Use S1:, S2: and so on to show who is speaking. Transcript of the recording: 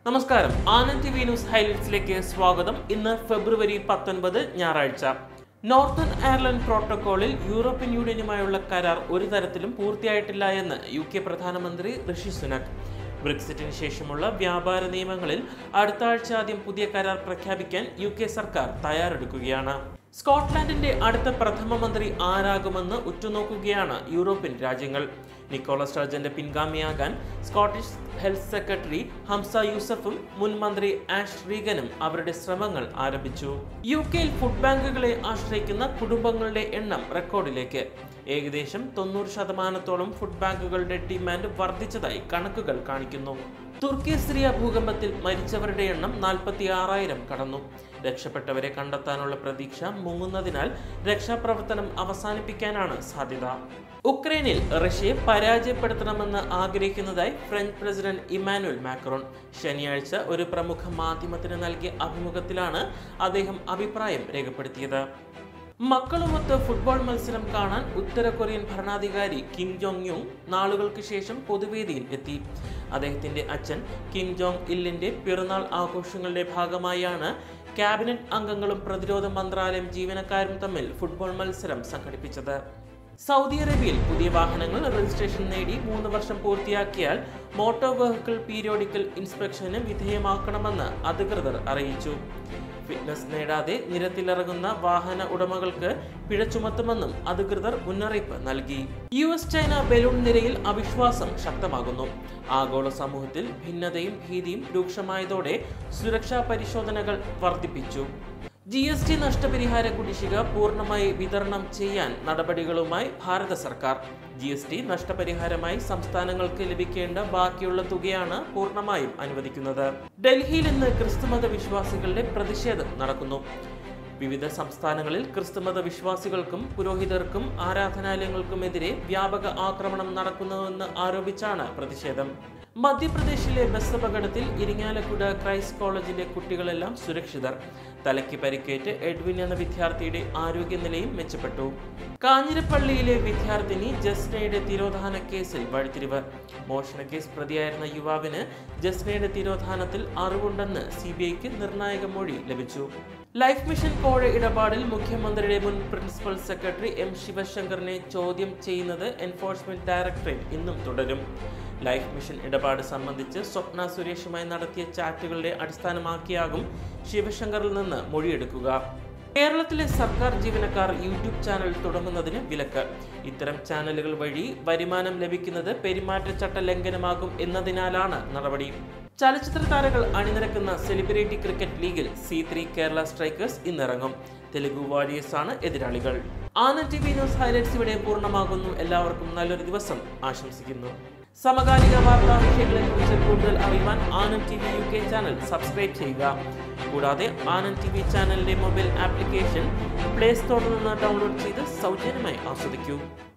S1: നമസ്കാരം Anand T V news ഹൈലൈറ്റ്സിലേക്ക് സ്വാഗതം ഇന്ന് ഫെബ്രുവരി പത്തൊൻപത് ഞായറാഴ്ച നോർത്തേൺ അയർലൻഡ് പ്രോട്ടോകോളിൽ യൂറോപ്യൻ യൂണിയനുമായുള്ള കരാർ ഒരു തരത്തിലും പൂർത്തിയായിട്ടില്ല എന്ന് യു കെ പ്രധാനമന്ത്രി ഋഷി സുനക് ബ്രെക്സിറ്റിന് ശേഷമുള്ള വ്യാപാര നിയമങ്ങളിൽ അടുത്ത ആഴ്ച ആദ്യം പുതിയ കരാർ പ്രഖ്യാപിക്കാൻ യു കെ സർക്കാർ തയ്യാറെടുക്കുകയാണ് സ്കോട്ട്ലാൻഡിന്റെ അടുത്ത പ്രഥമ മന്ത്രി ആരാകുമെന്ന് ഉറ്റുനോക്കുകയാണ് യൂറോപ്യൻ രാജ്യങ്ങൾ നിക്കോള സ്റ്റർജന്റെ പിൻഗാമിയാകാൻ സ്കോട്ടിഷ് ഹെൽത്ത് സെക്രട്ടറി ഹംസ യൂസഫും മുൻ മന്ത്രി ആഷ് റീഗനും അവരുടെ ശ്രമങ്ങൾ ആരംഭിച്ചു യു കെയിൽ ഫുഡ് ബാങ്കുകളെ ആശ്രയിക്കുന്ന കുടുംബങ്ങളുടെ എണ്ണം റെക്കോർഡിലേക്ക് ഏകദേശം തൊണ്ണൂറ് ശതമാനത്തോളം ഫുഡ് ബാങ്കുകളുടെ ഡിമാൻഡ് വർദ്ധിച്ചതായി കണക്കുകൾ കാണിക്കുന്നു തുർക്കി സിറിയ ഭൂകമ്പത്തിൽ മരിച്ചവരുടെ എണ്ണം നാൽപ്പത്തി ആറായിരം കടന്നു രക്ഷപ്പെട്ടവരെ കണ്ടെത്താനുള്ള പ്രതീക്ഷ മുങ്ങുന്നതിനാൽ രക്ഷാപ്രവർത്തനം അവസാനിപ്പിക്കാനാണ് സാധ്യത ഉക്രൈനിൽ റഷ്യയെ പരാജയപ്പെടുത്തണമെന്ന് ആഗ്രഹിക്കുന്നതായി ഫ്രഞ്ച് പ്രസിഡന്റ് ഇമാനുവൽ മാക്രോൺ ശനിയാഴ്ച ഒരു പ്രമുഖ മാധ്യമത്തിന് നൽകിയ അഭിമുഖത്തിലാണ് അദ്ദേഹം അഭിപ്രായം രേഖപ്പെടുത്തിയത് മക്കളുമൊത്ത് ഫുട്ബോൾ മത്സരം കാണാൻ ഉത്തര കൊറിയൻ ഭരണാധികാരി കിം ജോങ് യുങ് നാളുകൾക്ക് ശേഷം പൊതുവേദിയിൽ എത്തി അദ്ദേഹത്തിന്റെ അച്ഛൻ കിം ജോങ് ഇല്ലിന്റെ പിറന്നാൾ ആഘോഷങ്ങളുടെ ഭാഗമായാണ് ക്യാബിനറ്റ് അംഗങ്ങളും പ്രതിരോധ മന്ത്രാലയം ജീവനക്കാരും തമ്മിൽ ഫുട്ബോൾ മത്സരം സംഘടിപ്പിച്ചത് സൗദി അറേബ്യയിൽ പുതിയ വാഹനങ്ങൾ രജിസ്ട്രേഷൻ നേടി മൂന്ന് വർഷം പൂർത്തിയാക്കിയാൽ മോട്ടോർ വെഹിക്കിൾ പീരിയോഡിക്കൽ ഇൻസ്പെക്ഷന് വിധേയമാക്കണമെന്ന് അധികൃതർ അറിയിച്ചു ഫിറ്റ്നസ് നേടാതെ നിരത്തിലിറങ്ങുന്ന വാഹന ഉടമകൾക്ക് പിഴ ചുമത്തുമെന്നും അധികൃതർ മുന്നറിയിപ്പ് നൽകി യു എസ് ചൈന ബലൂൺ നിരയിൽ അവിശ്വാസം ശക്തമാകുന്നു ആഗോള സമൂഹത്തിൽ ഭിന്നതയും ഭീതിയും രൂക്ഷമായതോടെ സുരക്ഷാ പരിശോധനകൾ വർദ്ധിപ്പിച്ചു ജി എസ് ടി നഷ്ടപരിഹാര കുടിശ്ശിക പൂർണ്ണമായി വിതരണം ചെയ്യാൻ നടപടികളുമായി ഭാരത സർക്കാർ ജി എസ് ടി നഷ്ടപരിഹാരമായി സംസ്ഥാനങ്ങൾക്ക് ലഭിക്കേണ്ട ബാക്കിയുള്ള തുകയാണ് പൂർണ്ണമായും അനുവദിക്കുന്നത് ഡൽഹിയിൽ ഇന്ന് ക്രിസ്തുമത വിശ്വാസികളുടെ പ്രതിഷേധം നടക്കുന്നു വിവിധ സംസ്ഥാനങ്ങളിൽ ക്രിസ്തുമത വിശ്വാസികൾക്കും പുരോഹിതർക്കും ആരാധനാലയങ്ങൾക്കുമെതിരെ വ്യാപക ആക്രമണം നടക്കുന്നുവെന്ന് ആരോപിച്ചാണ് പ്രതിഷേധം മധ്യപ്രദേശിലെ ബസ് അപകടത്തിൽ ഇരിങ്ങാലക്കുട ക്രൈസ്റ്റ് കോളേജിലെ കുട്ടികളെല്ലാം സുരക്ഷിതർ തലയ്ക്ക് പരിക്കേറ്റ് എഡ്വിൻ എന്ന വിദ്യാർത്ഥിയുടെ ആരോഗ്യനിലയും മെച്ചപ്പെട്ടു കാഞ്ഞിരപ്പള്ളിയിലെ വിദ്യാർത്ഥിനി ജസ്നയുടെ തിരോധാന കേസിൽ വഴിത്തിരിവ് മോഷണ കേസ് പ്രതിയായിരുന്ന യുവാവിന് ജസ്നയുടെ തിരോധാനത്തിൽ അറിവുണ്ടെന്ന് സി ബി ഐക്ക് നിർണായക മൊഴി ലഭിച്ചു ലൈഫ് മിഷൻ കോഴ ഇടപാടിൽ മുഖ്യമന്ത്രിയുടെ മുൻ പ്രിൻസിപ്പൽ സെക്രട്ടറി എം ശിവശങ്കറിനെ ചോദ്യം ചെയ്യുന്നത് എൻഫോഴ്സ്മെന്റ് ഡയറക്ടറേറ്റ് ഇന്നും തുടരും ലൈഫ് മിഷൻ ഇടപാട് സംബന്ധിച്ച് സ്വപ്ന സുരേഷുമായി നടത്തിയ ചാറ്റുകളുടെ അടിസ്ഥാനമാക്കിയാകും ശിവശങ്കറിൽ നിന്ന് മൊഴിയെടുക്കുക കേരളത്തിലെ സർക്കാർ ജീവനക്കാർ യൂട്യൂബ് ചാനൽ തുടങ്ങുന്നതിന് വിലക്ക് ഇത്തരം ചാനലുകൾ വഴി വരുമാനം ലഭിക്കുന്നത് പെരുമാറ്റച്ചട്ട ലംഘനമാകും എന്നതിനാലാണ് നടപടി ചലച്ചിത്ര താരങ്ങൾ അണിനിരക്കുന്ന സെലിബ്രിറ്റി ക്രിക്കറ്റ് ലീഗിൽ സി ത്രീ കേരള സ്ട്രൈക്കേഴ്സ് ഇന്നിറങ്ങും തെലുഗു വാരിയേഴ്സ് ആണ് എതിരാളികൾ Anand T V news highlights ഇവിടെ പൂർണ്ണമാകുന്നു എല്ലാവർക്കും നല്ലൊരു ദിവസം ആശംസിക്കുന്നു സമകാലിക വാർത്താ വിഷയങ്ങളെ കുറിച്ച് കൂടുതൽ അറിയുവാൻ Anand T V U K channel subscribe ചെയ്യുക കൂടാതെ ആനന്ദ് ടി വി ചാനലിന്റെ മൊബൈൽ ആപ്ലിക്കേഷൻ പ്ലേ സ്റ്റോറിൽ നിന്ന് ഡൗൺലോഡ് ചെയ്ത് സൗജന്യമായി ആസ്വദിക്കൂ